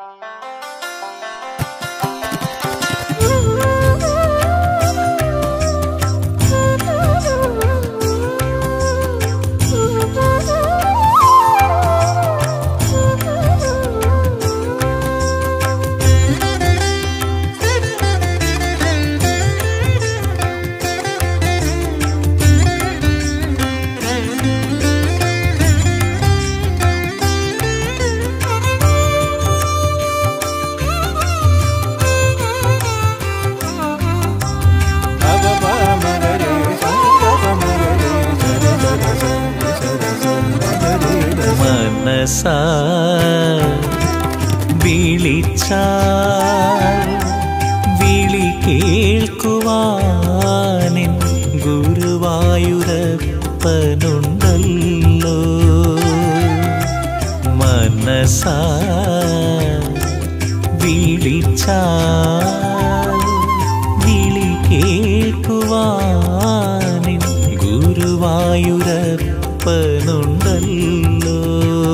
മനസാ വിളിച്ചാൽ വിളി കേൾക്കുവാനിൻ ഗുരുവായൂരപ്പനുണ്ടല്ലോ മനസാ വിളിച്ചാൽ വിളി കേൾക്കുവാനിൻ ഗുരുവായൂരപ്പനുണ്ടല്ലോ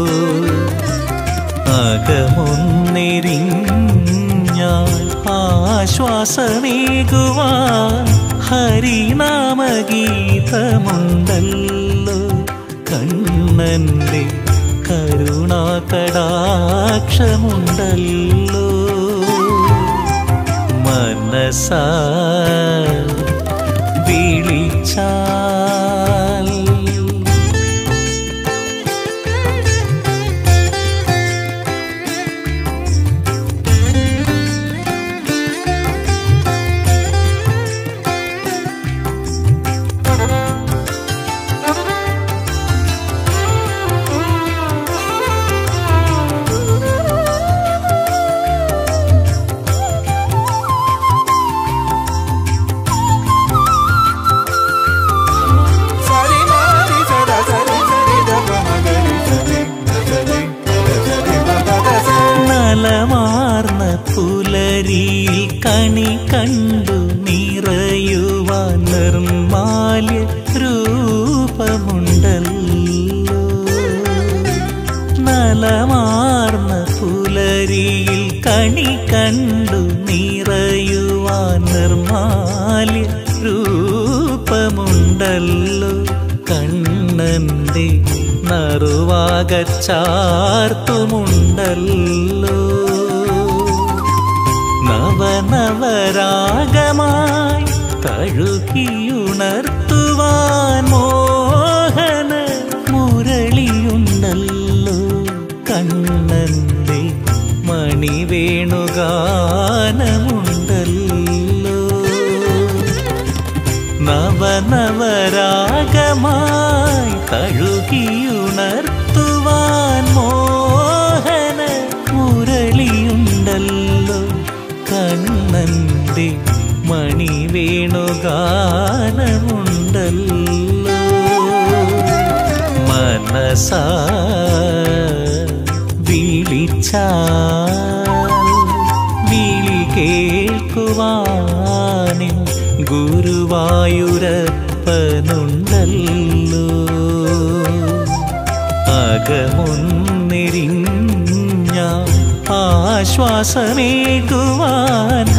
അകമൊന്നെരിഞ്ഞാൽ ആശ്വാസമേകുവാൻ ഹരിനാമഗീതമുണ്ടല്ലോ കണ്ണന്റെ കരുണാകടാക്ഷമുണ്ടല്ലോ മനസാ വിളിച്ചാൽ നലമാർന്ന പുലരിയിൽ കണി കണ്ടു നിറയുവാൻ നിർമാല്യ രൂപമുണ്ടല്ലോ നലമാർന്ന പുലരിയിൽ കണി കണ്ടു നിറയുവാൻ നിർമാല്യ രൂപമുണ്ടല്ലോ കണ്ണന്റെ നറുവാകച്ചാർത്തുമുണ്ടല്ലോ നവനവരാഗമായി തഴുകിയുണർത്തുവാൻ മോഹന മുരളിയുണ്ടല്ലോ കണ്ണന്റെ മണിവേണുഗാനമുണ്ടല്ലോ നവനവരാഗമായി തഴുകിയുണർത്തുവാൻ മോഹന മുരളിയുണ്ടല്ലോ കണ്ണന്റെ മണിവേണുഗാനമുണ്ടല്ലോ മനസാ വിളിച്ചാൽ വിളി കേൾക്കുവാനിൻ ഗുരുവായൂരപ്പനുണ്ടല്ലോ അകമൊന്നെരിഞ്ഞ ആശ്വാസമേകുവാൻ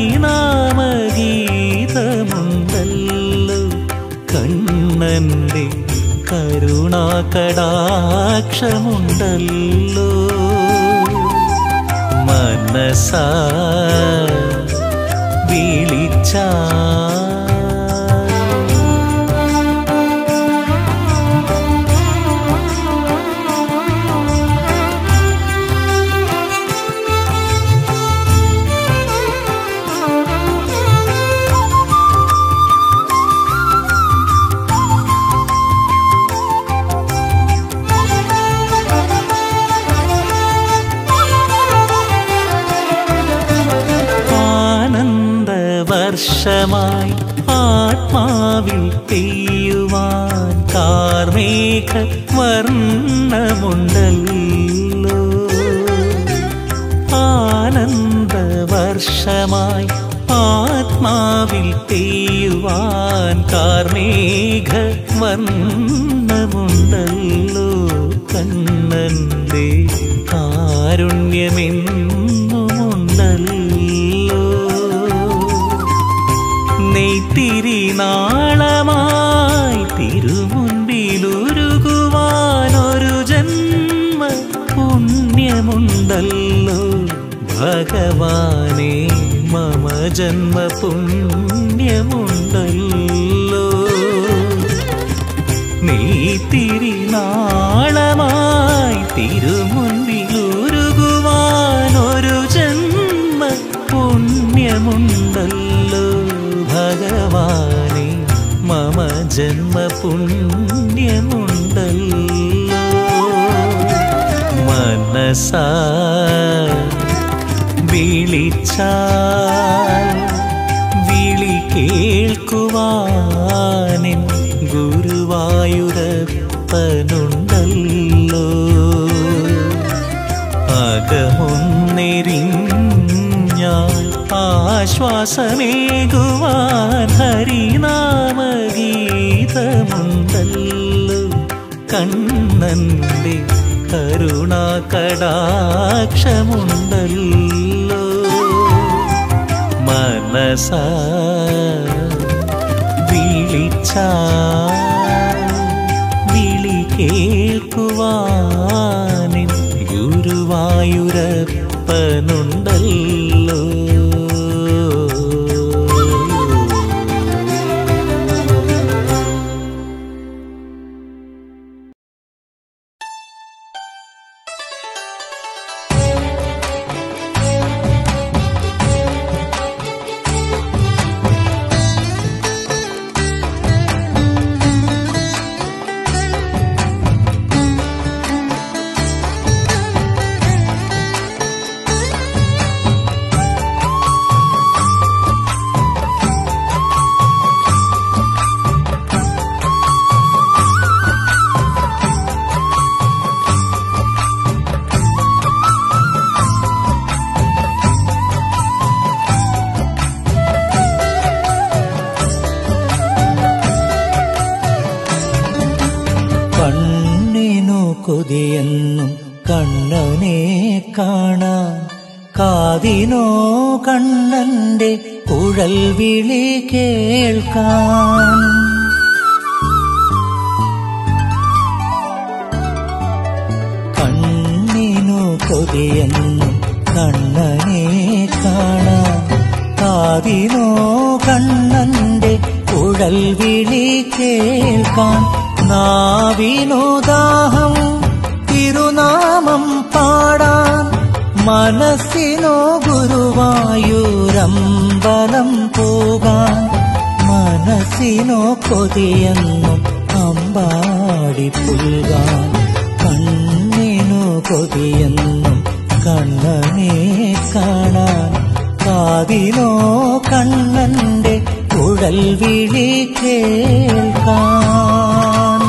ഹരിനാമഗീതമുണ്ടല്ലോ കണ്ണന്റെ കരുണാകടാക്ഷമുണ്ടല്ലോ മനസാ വിളിച്ചാൽ ആനന്ദവർഷമായി ആത്മാവിൽ പെയ്യുവാൻ കാർമേഘ വർണ്ണമുണ്ടല്ലോ ആനന്ദവർഷമായി ആത്മാവിൽ പെയ്യുവാൻ കാർമേഘ വർണ്ണമുണ്ടല്ലോ കണ്ണന്റെ കാരുണ്യമുണ്ടല്ലോ കാരുണ്യമെന്നുമുണ്ടല്ലോ നെയ്ത്തിരി നാളമായി തിരുമുൻപിലുരുകുവാനൊരു ജന്മ പുണ്യമുണ്ടല്ലോ ഭഗവാനെ മമ ജന്മ പുണ്യമുണ്ടല്ലോ നീ തിരിനാളമായി തിരുമുൻപിലുരുകുവാനൊരു ജന്മ പുണ്യമുണ്ടല്ലോ ഭഗവാനെ മമ ജന്മ പുണ്യമുണ്ടല്ലോ മനസാ വിളിച്ചാൽ വിളി കേൾക്കുവാനിൻ ഗുരുവായൂരപ്പനുണ്ടല്ലോ അകമൊന്നെരിഞ്ഞാൽ ആശ്വാസമേകുവാൻ ഹരിനാമഗീതമുണ്ടല്ലോ കണ്ണന്റെ കരുണാകടാക്ഷമുണ്ടല്ലോ മനസ വിളിച്ച വിളി കേൾക്കുവാനിൻ ഗുരുവായൂരപ്പനുണ്ടല്ലോ കണ്ണിനു കൊതിയെന്നും കണ്ണനെ കാണാൻ കാതിനോ കണ്ണന്റെ കുഴൽ വിളി കേൾക്കാൻ കണ്ണിനു കൊതിയെന്നും കണ്ണനെ കാണാൻ കാതിനോ കണ്ണന്റെ കുഴൽ വിളി കേൾക്കാൻ നാവിനോ ദാഹം തിരുനാമം പാടാൻ മനസ്സിനോ ഗുരുവായൂരമ്പലം പോകാൻ മനസ്സിനോ കൊതിയെന്നും അമ്പാടി പുൽകാൻ കണ്ണിനു കൊതിയെന്നും കണ്ണനെ കാണാൻ കാതിനോ കണ്ണന്റെ കുഴൽ വിളി കേൾക്കാൻ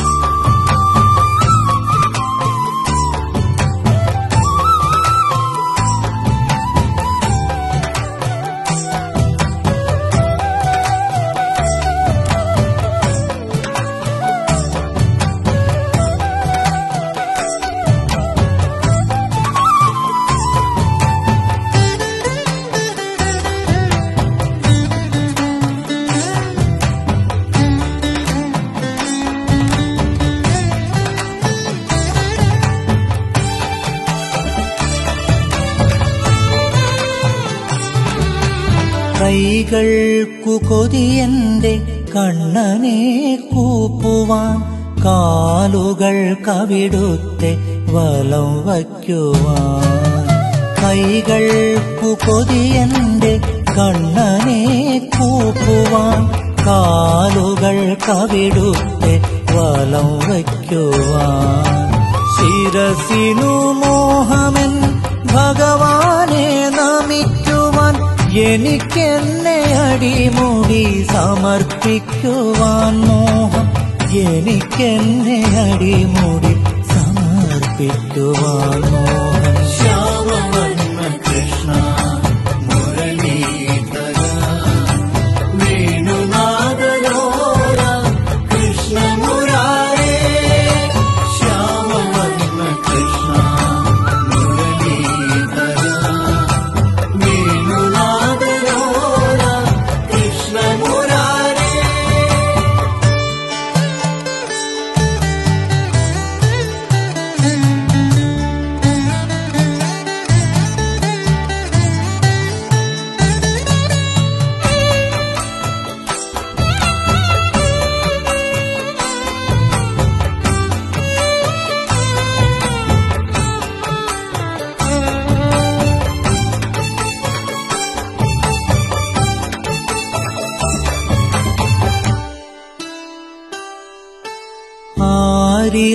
കൈകൾക്കു കൊതിയന്റെ കണ്ണനെ കൂപ്പുവാൻ കാലുകൾ കവിടുത്തെ വലം വയ്ക്കുവാൻ കൈകൾക്കു കൊതിയന്റെ കണ്ണനെ കൂപ്പുവാൻ കാലുകൾ കവിടുത്തെ വലം വയ്ക്കുവാൻ ശിരസിനു മോഹമൻ ഭഗവാനെ നമിക്കുവാൻ എനിക്കെന്നെ അടിമുടി സമർപ്പിക്കുവാൻ മോഹം എനിക്കെന്നെ അടിമുടി സമർപ്പിക്കുവാൻ മോഹം ശ്യാമവർണ്ണ കൃഷ്ണ മുരളീധര വേണുനാഥലോല കൃഷ്ണ മുരാരേ ശ്യാമവർണ്ണ കൃഷ്ണ മുരളീധര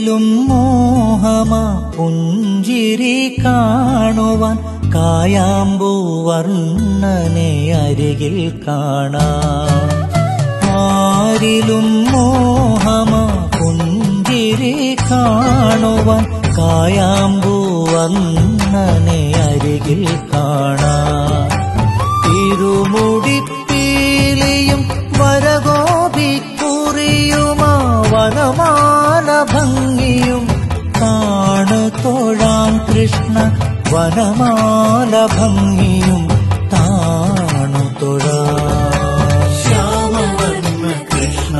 ആരിലും മോഹമാ പുഞ്ചിരി കാണുവാൻ കായാമ്പൂ വർണ്ണനെ അരികിൽ കാണാം ആരിലും മോഹമാ പുഞ്ചിരി കാണുവാൻ കായാമ്പൂ വർണ്ണനെ അരികിൽ കാണാം തിരുമുടിപ്പീലിയും വരഗോപിക്കുറിയുമാ വനമാല ഭംഗിയും കാണു തൊഴാം കൃഷ്ണ വനമാല ഭംഗിയും താണു തൊഴാം ശ്യാമവർണ്ണ കൃഷ്ണ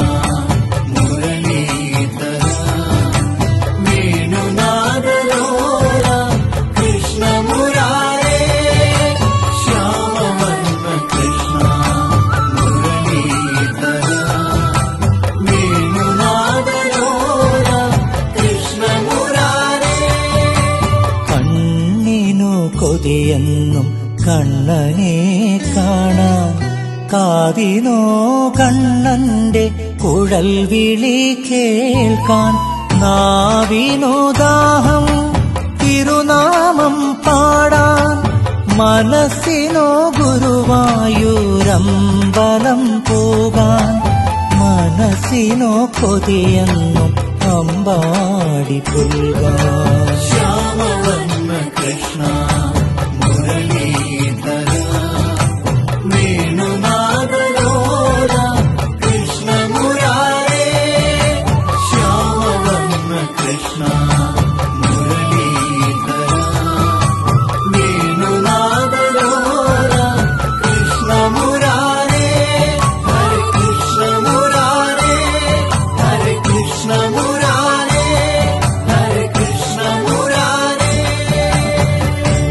മുരളീധര വേണുനാദലോല കൃഷ്ണ മുരാരേ ശ്യാമവർണ്ണ കൃഷ്ണ മുരളീധര വേണുനാദലോല കൃഷ്ണ മുരാരേ കണ്ണിനു കൊതിയെന്നും കണ്ണനെ കാണാൻ കാതിനോ കണ്ണന്റെ കുഴൽ വിളി കേൾക്കാൻ നാവിനോ ദാഹം തിരുനാമം പാടാൻ മനസ്സിനോ ഗുരുവായൂരമ്പലം പോകാൻ മനസ്സിനോ കൊതിയെന്നും അമ്പാടി പുൽകാൻ ശ്യാമവർണ്ണ കൃഷ്ണ മുരളീധര വേണുനാദലോല കൃഷ്ണ മുരാരേ ശ്യാമവർണ്ണ കൃഷ്ണ മുരളീധര വേണുനാദലോല കൃഷ്ണ മുരാരേ ഹരേ കൃഷ്ണ മുരാരേ ഹരേ കൃഷ്ണ മുരാരേ ഹരേ കൃഷ്ണ മുരാരേ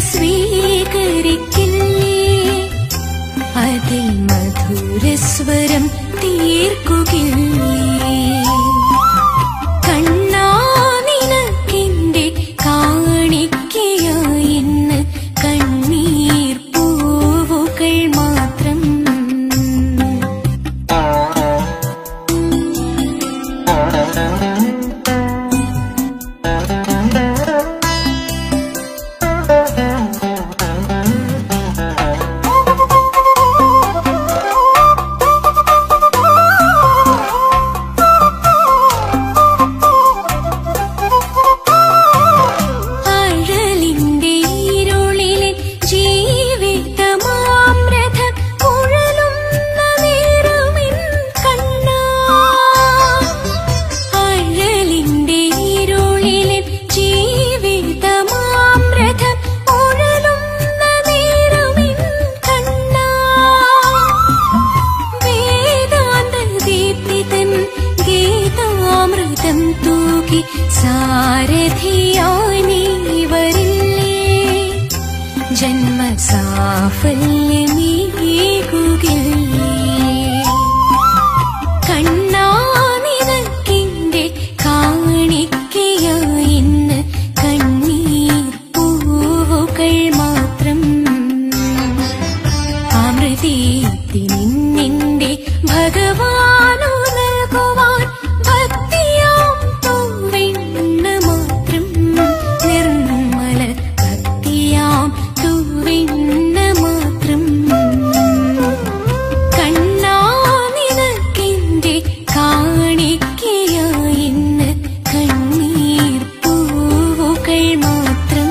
സ്വീകരിക്കില്ലേ അതിൽ മധുരസ്വരം തീർക്കുകില്ലേ കണ്ണാ നിനക്കെന്റെ കാണിക്കയായി ഇന്ന് കണ്ണീർ പൂവുകൾ മാത്രം അഴലിന്റെ ഇരുളിലെ ജീവിതമാമ്രത കുഴലുന്ന നേരമിൻ കണ്ണാ അഴലിന്റെ ഇരുളിലെ ജീവിതമാമ്രത കുഴലുന്ന നേരമിൻ കണ്ണാ വേദാന്ത ദീപ്തിതൻ ഗീതാമൃതം തൂകി സാരഥിയായി നീ വരില്ലേ ജന്മസാഫല്യമീകുകില്ലേ കണ്ണാ നിനക്കിന്റെ കാണിക്കയായി ഇന്ന് കണ്ണീർ പൂവുകൾ മാത്രം അമൃതീത്തിനിന്റെ ഭഗവാനു നൽകുവാൻ ഭക്തിയാം തൂവെണ്ണ മാത്രം നിർമ്മല ഭക്തിയാം തൂവെണ്ണ മാത്രം കണ്ണാ നിനക്കെന്റെ കാണിക്കയായി ഇന്ന് കണ്ണീർ പൂവുകൾ മാത്രം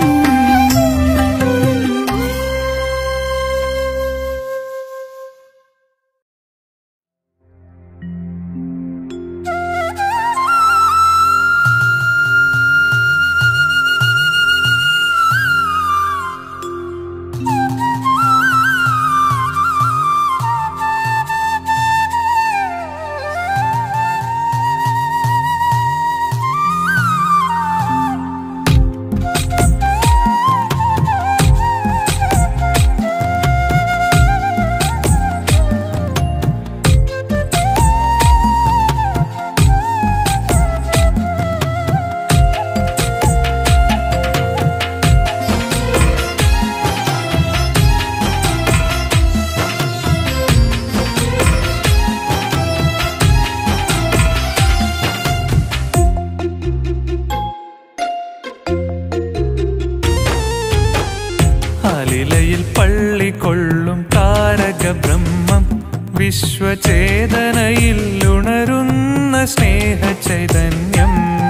അലിലയിൽ പള്ളി കൊള്ളും താരക ബ്രഹ്മം വിശ്വചേതനയിൽ ഉണരുന്ന സ്നേഹ ചൈതന്യം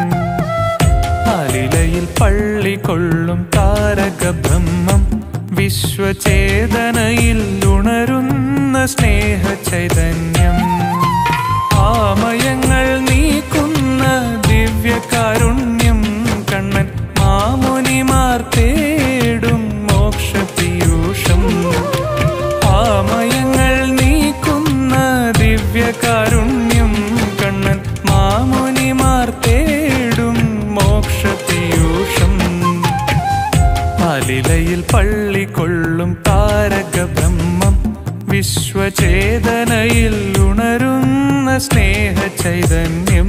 അലിലയിൽ പള്ളി കൊള്ളും താരക ബ്രഹ്മം വിശ്വചേതനയിൽ ഉണരുന്ന സ്നേഹ ചൈതന്യം ആമയങ്ങൾ നീക്കുന്ന ദിവ്യകാരുണ്യം കണ്ണൻ മാമുനിമാർ തേടും മോക്ഷപീയൂഷം ആമയങ്ങൾ നീക്കുന്ന ദിവ്യകാരുണ്യം കണ്ണൻ മാമുനിമാർ തേടും മോക്ഷപീയൂഷം അലിലയിൽ പള്ളി കൊള്ളും താരക ബ്രഹ്മം വിശ്വചേതനയിൽ ഉണരുന്ന സ്നേഹ ചൈതന്യം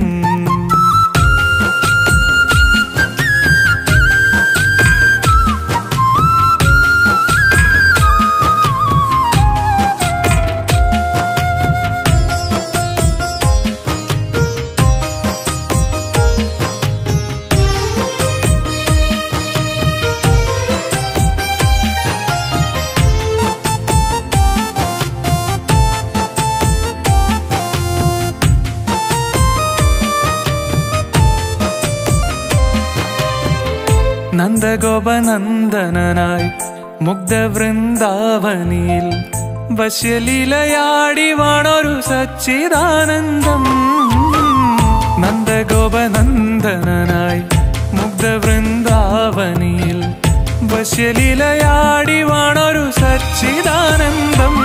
നന്ദഗോപനന്ദനായി മുഗ്ധവൃന്ദാവനിയിൽ വശ്യലീലയാടി വാണൊരു സച്ചിദാനന്ദം നന്ദഗോപനന്ദനായി മുഗ്ധവൃന്ദാവനിയിൽ വശ്യലീലയാടി വാണൊരു സച്ചിദാനന്ദം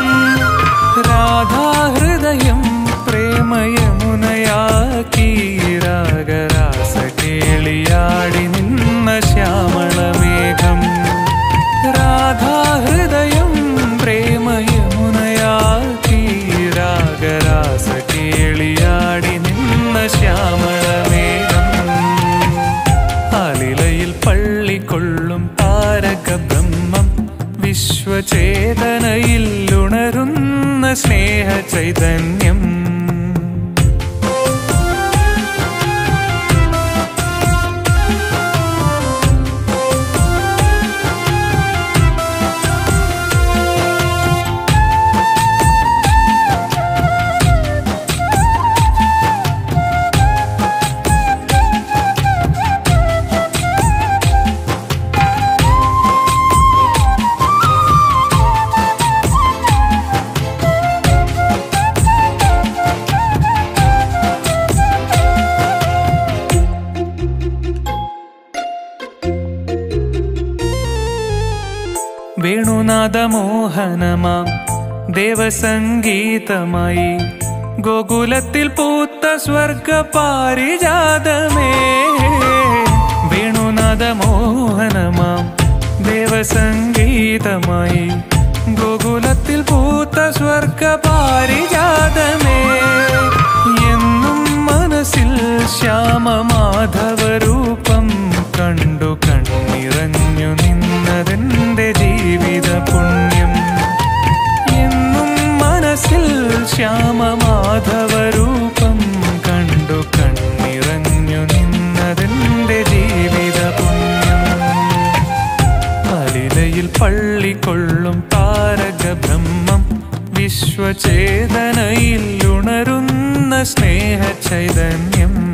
രാധാഹൃദയം പ്രേമയമുനയാക്കി രാഗരാസ കേളിയാടി നിന്ന ശ്യാമളമേഘം രാ പള്ളിക്കൊള്ളും താരക ബ്രഹ്മം വിശ്വചേതനയിൽ ഉണരുന്ന സ്നേഹ ചൈതന്യം വേണുനാഥമോഹനമാം ദേവസംഗീതമായി ഗോകുലത്തിൽ പൂത്ത സ്വർഗ പാരിജാതമേ വേണുനാഥമോഹനമാം ദേവസംഗീതമായി ഗോകുലത്തിൽ പൂത്ത സ്വർഗ പാരിജാതമേ എന്നും മനസ്സിൽ ശ്യാമമാധവരൂപം കണ്ടു കണ്ണിറഞ്ഞു നിന്നതെന്റെ ജീവിത പുണ്യം എന്നും മനസ്സിൽ ശ്യാമമാധവരൂപം കണ്ടു കണ്ണിറഞ്ഞു നിന്നതെന്റെ ജീവിത പുണ്യം അലിലയിൽ പള്ളിക്കൊള്ളും താരക ബ്രഹ്മം വിശ്വചേതനയിൽ ഉണരുന്ന സ്നേഹ ചൈതന്യം